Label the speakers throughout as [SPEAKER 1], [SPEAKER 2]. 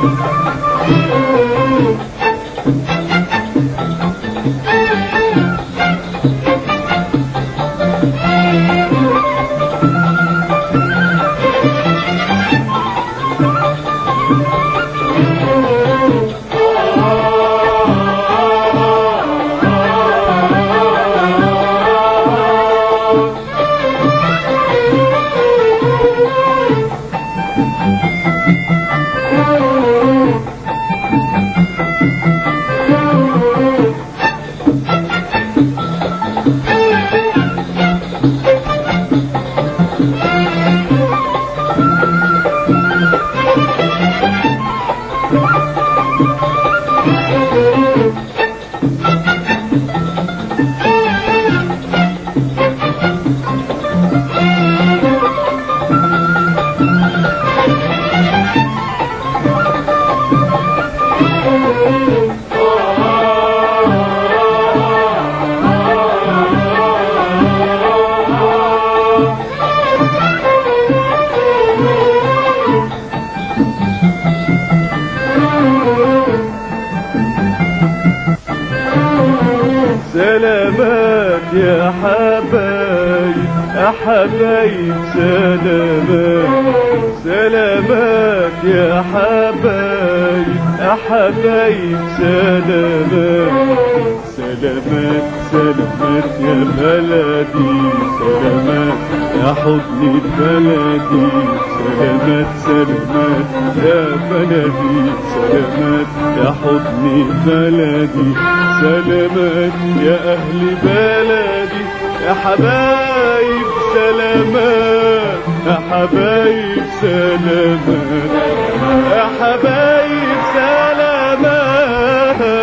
[SPEAKER 1] سلامات يا حبايب يا حبايب سلامات سلامات يا حبايب يا حبايب سلامات سلامات سلامات يا بلدي سلامات يا حضن بلدي سلامات سلامات يا بلدي سلامات يا حضن بلدي سلامات يا أهل بلدي يا حبايب سلامات يا حبايب سلامات يا حبايب سلامات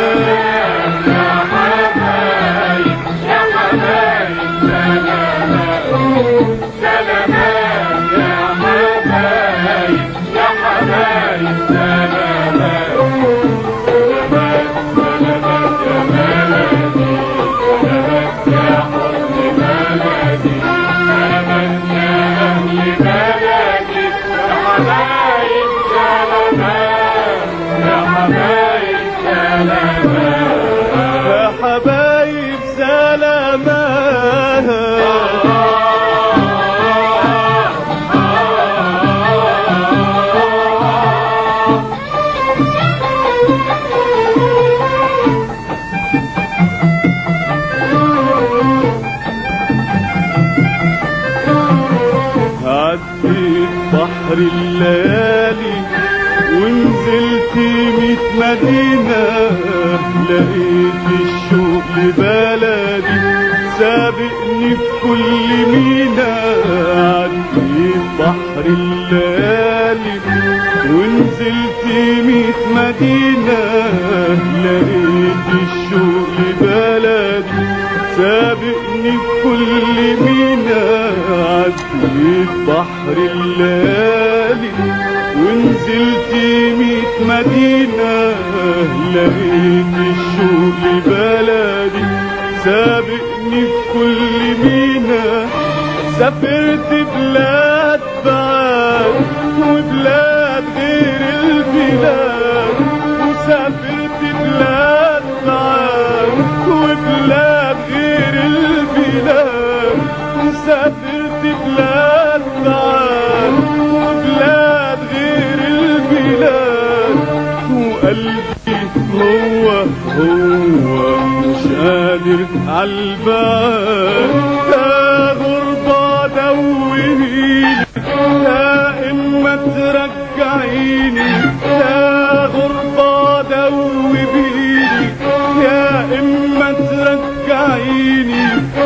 [SPEAKER 1] يا حبايب سلامات عديت بحر الليالي ونزلت ميت مدينة لقيت الشوق لبلدي سابقني في كل مينا عديت بحر الليالي ونزلت ميت مدينة لقيت الشوق لبلدي سابقني في كل مينا عديت بحر الليالي ونزلت ميت مدينة لقيت الشوق لبلدي سابقني في كل مينا سافرت بلاد بعاد وبلاد غير البلاد وسافرت بلاد بعاد وبلاد غير البلاد وسافرت بلاد بعاد وبلاد غير البلاد وقلبي هو هو مش قادر عالبال يا غربة دوهيني يا إما ترجعيني يا غربة دوبيني يا إما ترجعيني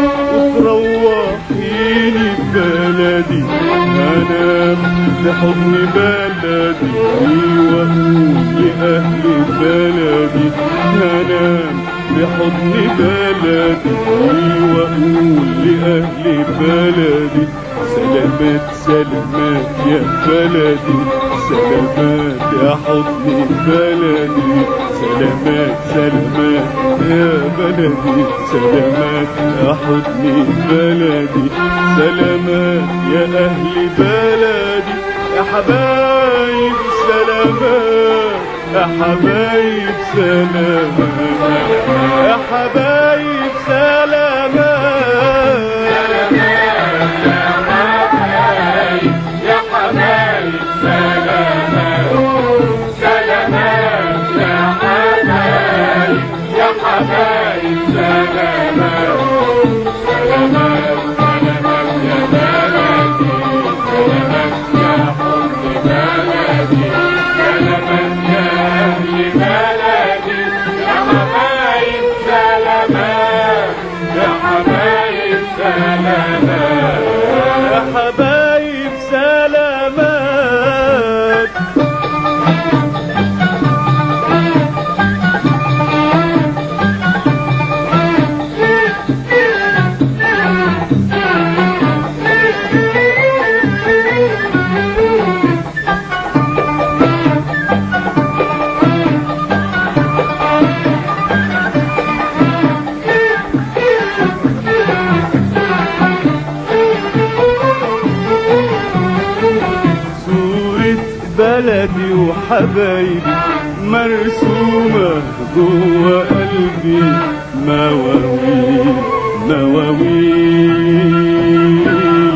[SPEAKER 1] وتروحيني بلدي أنام لحضن بلدي وأقول لأهل بلدي أنام لحضن بلدي وأقول لأهل بلدي سلامات سلامات يا بلدي سلامات يا حضن بلدي سلامات سلامات يا بلدي سلامات يا حضن بلدي سلامات يا أهل بلدي يا حبايب سلامات يا حبايب سلامات يا حبايب سلامات
[SPEAKER 2] يا حبايب سلامات سلامات يا حبايب يا حبايب سلامات سلامات سلامات يا بلدي سلامات يا حب بلدي سلامات يا أهل بلدي يا حبايب سلامات يا حبايب سلامات
[SPEAKER 1] يا حبايب سلامات صورة بلدي وحبايبي مرسومة جوه قلبي مواويل مواويل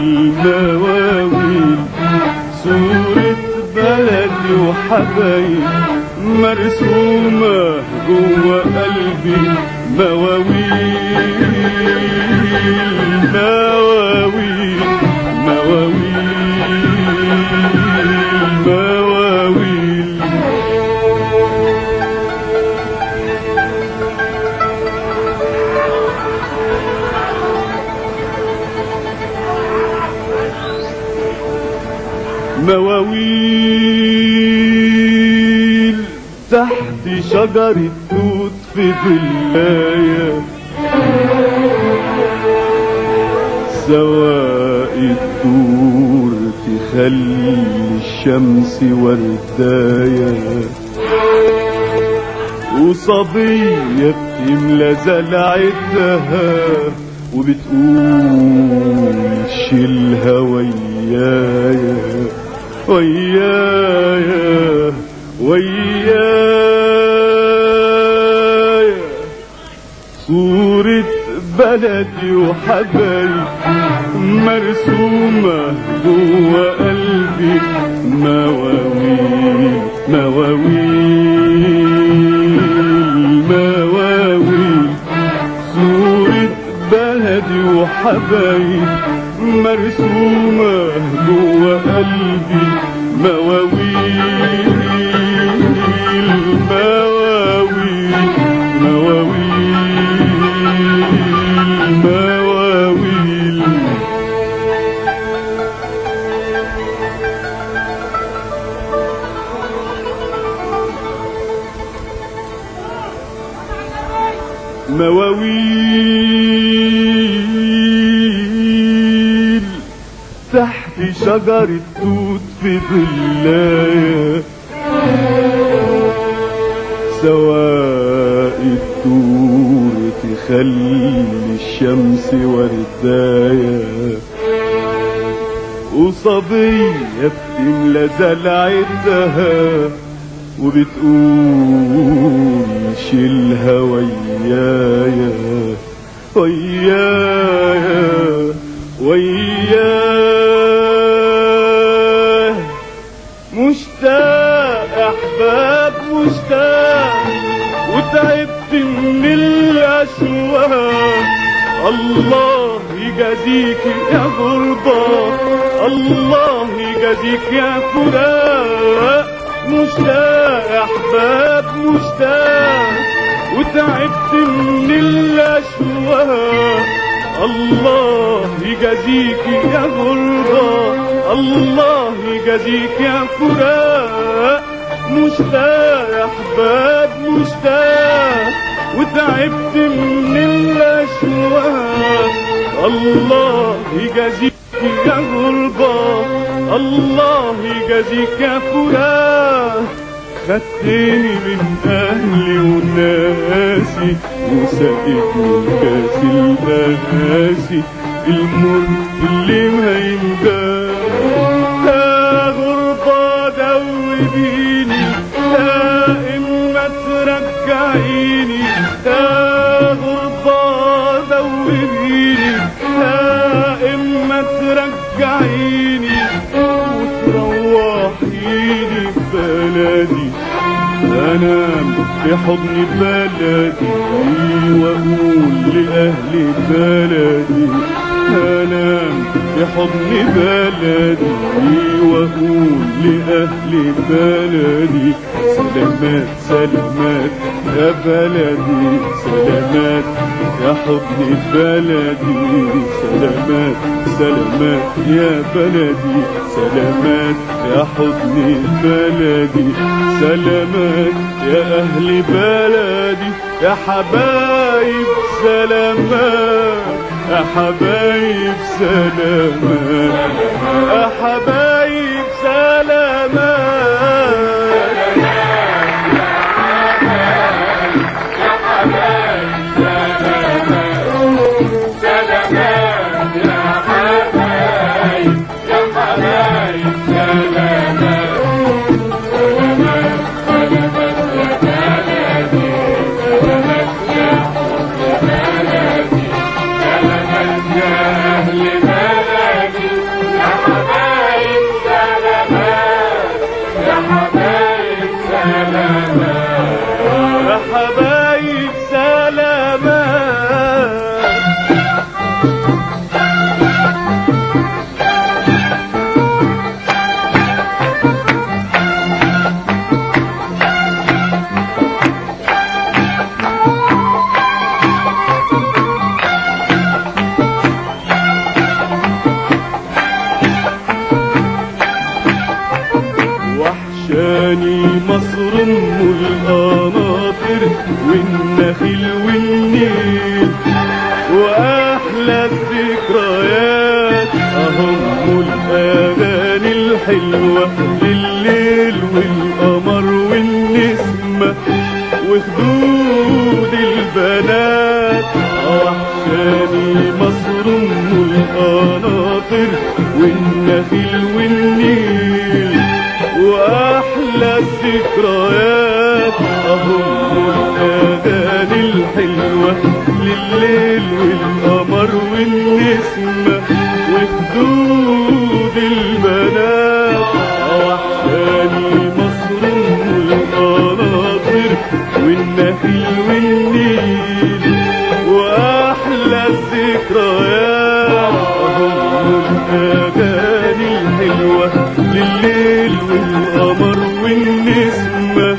[SPEAKER 1] مواويل صورة بلدي وحبايبي مرسومة جوه قلبي مواويل مواويل مواويل مواويل مواويل تحت شجرة توت في ظلايا سواء الدور تخلي الشمس وردايا وصبية بتملى زلعتها وبتقول شيلها ويايا ويايا ويايا صورة بلدي وحبايب مرسومة جوه قلبي مواويل مواويل مواويل صورة بلدي وحبايب مرسومة جوه قلبي مواويل مواويل مواويل مواويل مواويل تحت شجرة توت في ظلايا سواء الدور تخلي الشمس وردايا وصبية بتملى زلعتها وبتقول شيلها ويايا ويايا ويايا مشتاق احباب مشتاق وتعبت من الاشواق الله يجازيك يا غربة الله يجازيك يا فراق مشتاق احباب مشتاق وتعبت من الاشواق الله يجازيك يا غربة الله يجازيك يا فراق مشتاق احباب مشتاق وتعبت من الاشواق الله يجازيك يا غربة الله يجازيك يا فراق خدتني من اهلي وناسي وسقتني كاس الاناسي المر اللي ما ينداس يا غربة دوبيني يا ترجعيني يا غربة دوبيني يا إما ترجعيني وتروحيني بلدي أنام في حضن بلدي وأقول لأهل بلدي أنام في حضن بلدي وأقول لأهل بلدي سلامات سلامات يا بلدي سلامات يا حضن بلدي سلامات سلامات يا بلدي سلامات يا حضن بلدي سلامات يا أهل بلدي يا حبايب سلامات يا حبايب سلامات يا حبايب سلامات
[SPEAKER 2] سلامات يا حبايب يا حبايب سلامات سلامات سلامات يا بلدي سلامات يا حب بلدي سلامات يا أهل بلدي يا حبايب سلامات يا حبايب سلامات
[SPEAKER 1] يا حبايب سلامات وحشاني مصر ام القناطر والنخيل والنيل واحلى الذكريات اهم الاغاني الحلوه لليل والقمر والنسمه وخدود البنات وحشاني مصر ام القناطر والنخيل والنيل واحلى الذكريات اهم الاغاني الحلوه لليل والقمر والنسمه وخدود البنات وحشاني مصر ام القناطر والنخيل والنيل واحلى الذكريات اهم الاغاني الحلوه لليل والقمر والنسمه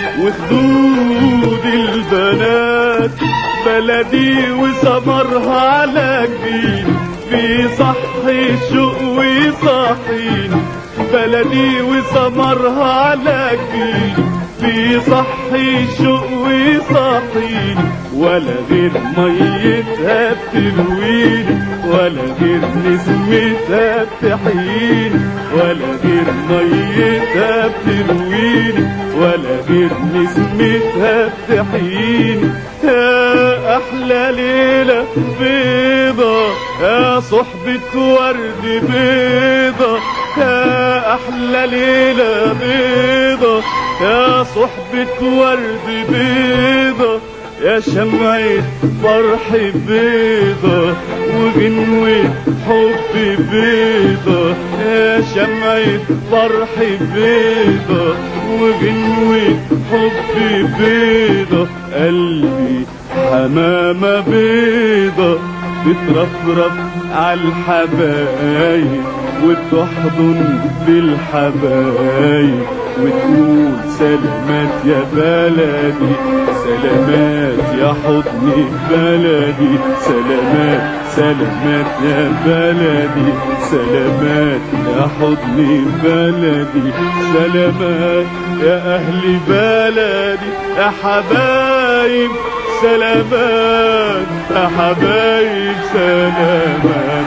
[SPEAKER 1] وخدود البنات بلدي وسمرها على جبين في صحي الشوق وصحيني بلدي وسمرها على جبين في صحي الشوق وصحيني ولا غير ميتها بترويني ولا غير نسمتها بتحييني ولا غير ميتها بترويني ولا غير نسمتها بتحييني يا احلى ليله بيضه يا صحبة ورد بيضة يا أحلى ليلة بيضة يا صحبة ورد بيضة يا شمعة فرح بيضة وغنوة حب بيضة يا شمعة فرح بيضة وغنوة حب بيضة قلبي حمامة بيضة بترفرف عالحبايب وتحضن بالحبايب وتقول سلامات يا بلدي سلامات يا حضن بلدي سلامات سلامات يا بلدي سلامات يا حضن بلدي سلامات يا أهل بلدي يا حبايب سلامات يا حبايب سلامات